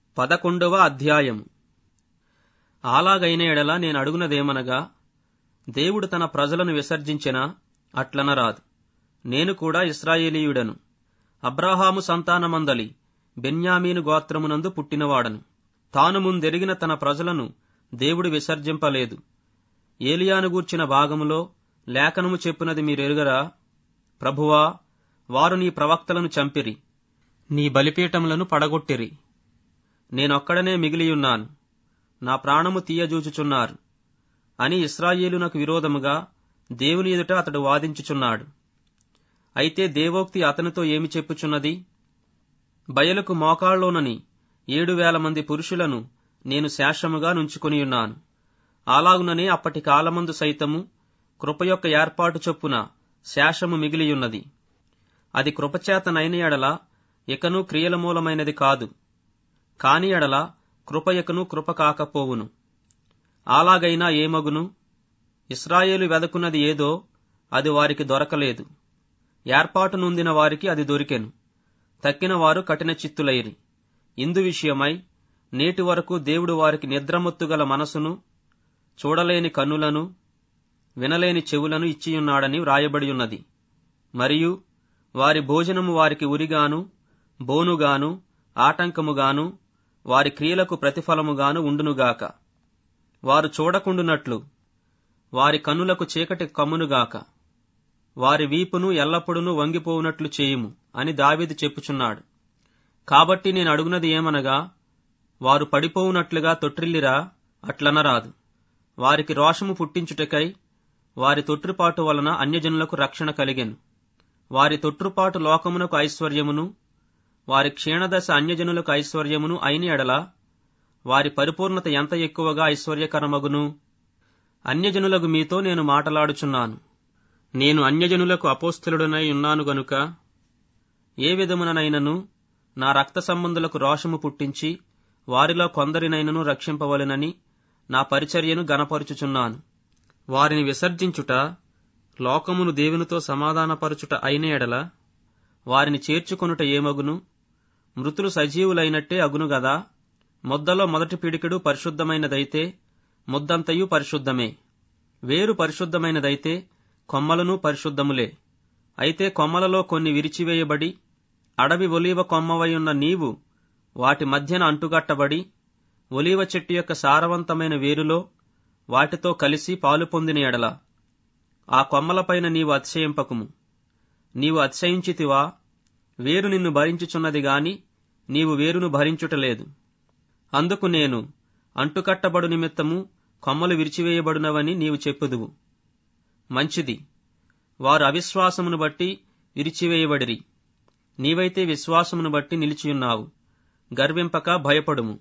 పదకొండవ అధ్యాయము అలాగైన ఎడల నేను అడుగునదేమనగా దేవుడు తన ప్రజలను విసర్జించిన అట్లనరాదు నేను కూడా ఇస్రాయేలీయుడను అబ్రాహాము సంతానమందలి బెన్యామీను గోత్రమునందు పుట్టినవాడను తాను ముందెరిగిన తన ప్రజలను దేవుడు విసర్జింపలేదు ఏలియాను గూర్చిన భాగములో లేఖనము చెప్పునది మీరెరుగరా ప్రభువా వారు నీ ప్రవక్తలను చంపిరి నీ బలిపీఠములను పడగొట్టిరి నేనొక్కడనే మిగిలియున్నాను నా ప్రాణము తీయజూచుచున్నారు అని ఇస్రాయేలునకు విరోధముగా దేవుని ఎదుట అతడు వాదించుచున్నాడు అయితే దేవోక్తి అతనితో ఏమి చెప్పుచున్నది బయలుకు మోకాళ్ళలోనని ఏడు వేల మంది పురుషులను నేను శేషముగా నుంచుకొనియున్నాను అలాగుననే అప్పటి కాలమందు సైతము కృప యొక్క ఏర్పాటు చొప్పున శేషము మిగిలియున్నది అది కృపచేతనైన ఎడల ఇకను క్రియల మూలమైనది కాదు కాని ఎడల కృప ఇకను కృప కాకపోవును అలాగైనా ఏమగును ఇస్రాయేలు వెదకున్నది ఏదో అది వారికి దొరకలేదు ఏర్పాటు నొందిన వారికి అది దొరికెను తక్కిన వారు కఠిన చిత్తులైరి ఇందు విషయమై నేటి వరకు దేవుడు వారికి నిద్రమొత్తుగల మనసును చూడలేని కన్నులను వినలేని చెవులను ఇచ్చియున్నాడని వ్రాయబడి ఉన్నది మరియు వారి భోజనము వారికి ఉరిగాను బోనుగాను ఆటంకముగాను వారి క్రియలకు ప్రతిఫలముగాను ఉండునుగాక వారు చూడకుండునట్లు వారి కన్నులకు చీకటి కమ్మునుగాక వారి వీపును ఎల్లప్పుడూ వంగిపోవునట్లు చేయుము అని దావీదు చెప్పుచున్నాడు కాబట్టి నేను అడుగునది ఏమనగా వారు పడిపోవునట్లుగా తొట్రిల్లిరా అట్లనరాదు వారికి రోషము పుట్టించుటకై వారి తొట్రుపాటు వలన అన్యజనులకు రక్షణ కలిగెను వారి తొట్రుపాటు లోకమునకు ఐశ్వర్యమును వారి క్షీణదశ అన్యజనులకు ఐశ్వర్యమును అయిన ఎడల వారి పరిపూర్ణత ఎంత ఎక్కువగా ఐశ్వర్యకరమగును అన్యజనులకు మీతో నేను మాటలాడుచున్నాను నేను అన్యజనులకు అపోస్తులుడనై ఉన్నాను గనుక ఏ విధముననైనను నా రక్త సంబంధులకు రోషము పుట్టించి వారిలో కొందరినైనను రక్షింపవలెనని నా పరిచర్యను గనపరుచుచున్నాను వారిని విసర్జించుట లోకమును దేవునితో సమాధానపరచుట అయిన ఎడల వారిని చేర్చుకొనుట ఏమగును మృతులు సజీవులైనట్టే అగును గదా ముద్దలో మొదటి పిడికెడు పరిశుద్ధమైనదైతే ముద్దంతయు పరిశుద్ధమే వేరు పరిశుద్ధమైనదైతే కొమ్మలను పరిశుద్ధములే అయితే కొమ్మలలో కొన్ని విరిచివేయబడి అడవి ఒలీవ కొమ్మవయున్న నీవు వాటి మధ్యన అంటుగట్టబడి ఒలీవ చెట్టు యొక్క సారవంతమైన వేరులో వాటితో కలిసి పాలు పొందిన ఎడల ఆ కొమ్మలపైన నీవు అతిశయింపకుము నీవు అతిశయించితివా వేరు నిన్ను భరించుచున్నది గాని నీవు వేరును భరించుటలేదు అందుకు నేను అంటుకట్టబడు నిమిత్తము కొమ్మలు విరిచివేయబడినవని నీవు చెప్పుదువు మంచిది వారు అవిశ్వాసమును బట్టి విరిచివేయబడిరి నీవైతే విశ్వాసమును బట్టి నిలిచియున్నావు గర్వింపక భయపడుము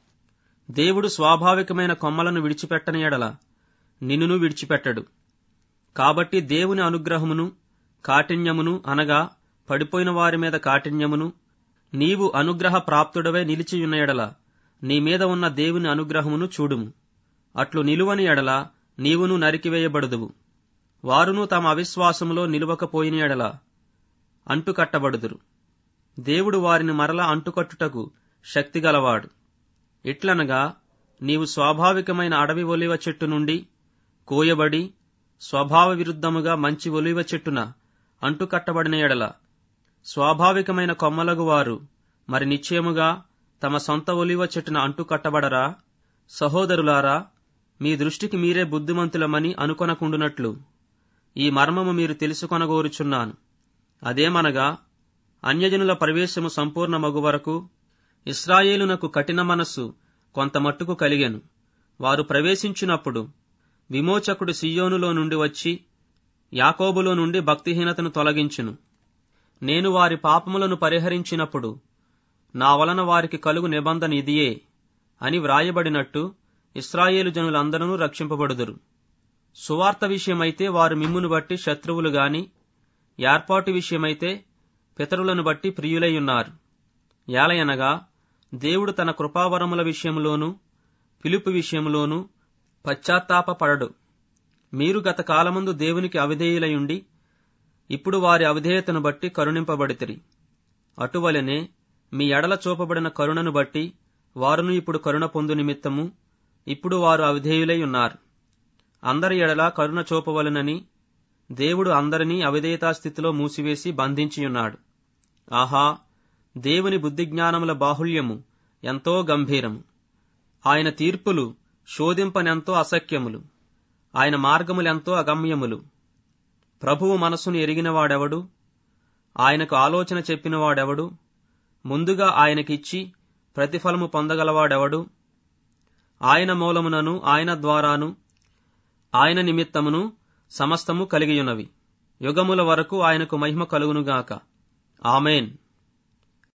దేవుడు స్వాభావికమైన కొమ్మలను విడిచిపెట్టని ఎడల నిన్నును విడిచిపెట్టడు కాబట్టి దేవుని అనుగ్రహమును కాఠిన్యమును అనగా పడిపోయిన వారి మీద కాఠిన్యమును నీవు అనుగ్రహ ప్రాప్తుడవై నిలిచియున్న ఎడల నీ మీద ఉన్న దేవుని అనుగ్రహమును చూడుము అట్లు నిలువని ఎడల నీవును నరికివేయబడుదువు వారును తమ అవిశ్వాసములో నిలువకపోయిన ఎడల అంటుకట్టబడుదురు దేవుడు వారిని మరల అంటుకట్టుటకు శక్తిగలవాడు ఇట్లనగా నీవు స్వాభావికమైన అడవి ఒలివ చెట్టు నుండి కోయబడి స్వభావ విరుద్ధముగా మంచి ఒలివ చెట్టున అంటుకట్టబడిన ఎడల స్వాభావికమైన కొమ్మలగు వారు మరి నిశ్చయముగా తమ సొంత ఒలివ చెట్టున అంటుకట్టబడరా సహోదరులారా మీ దృష్టికి మీరే బుద్ధిమంతులమని అనుకొనకుండునట్లు ఈ మర్మము మీరు తెలుసుకొనగోరుచున్నాను అదేమనగా అన్యజనుల ప్రవేశము సంపూర్ణమగు వరకు ఇస్రాయేలునకు కఠిన మనస్సు కొంత మట్టుకు కలిగెను వారు ప్రవేశించినప్పుడు విమోచకుడు సియోనులో నుండి వచ్చి యాకోబులో నుండి భక్తిహీనతను తొలగించును నేను వారి పాపములను పరిహరించినప్పుడు నా వలన వారికి కలుగు నిబంధన ఇదియే అని వ్రాయబడినట్టు ఇస్రాయేలు జనులందరూ రక్షింపబడుదురు సువార్త విషయమైతే వారు మిమ్మును బట్టి శత్రువులు గాని ఏర్పాటు విషయమైతే పితరులను బట్టి ప్రియులై ఉన్నారు ఏలయనగా దేవుడు తన కృపావరముల విషయంలోనూ పిలుపు విషయంలోనూ పశ్చాత్తాపపడడు మీరు గత కాలమందు దేవునికి అవిధేయులయుండి ఇప్పుడు వారి అవిధేయతను బట్టి కరుణింపబడితిరి అటువలనే మీ ఎడల చూపబడిన కరుణను బట్టి వారును ఇప్పుడు కరుణ పొందు నిమిత్తము ఇప్పుడు వారు అవిధేయులై ఉన్నారు అందరి ఎడల కరుణ చూపవలనని దేవుడు అందరినీ అవిధేయతా స్థితిలో మూసివేసి బంధించియున్నాడు ఆహా దేవుని బుద్ధిజ్ఞానముల బాహుళ్యము ఎంతో గంభీరము ఆయన తీర్పులు శోధింపనెంతో అసఖ్యములు ఆయన మార్గములెంతో అగమ్యములు ప్రభువు మనసును ఎరిగినవాడెవడు ఆయనకు ఆలోచన చెప్పినవాడెవడు ముందుగా ఆయనకిచ్చి ప్రతిఫలము పొందగలవాడెవడు ఆయన మూలమునను ఆయన ద్వారాను ఆయన నిమిత్తమును సమస్తము కలిగియున్నవి యుగముల వరకు ఆయనకు మహిమ కలుగునుగాక ఆమెన్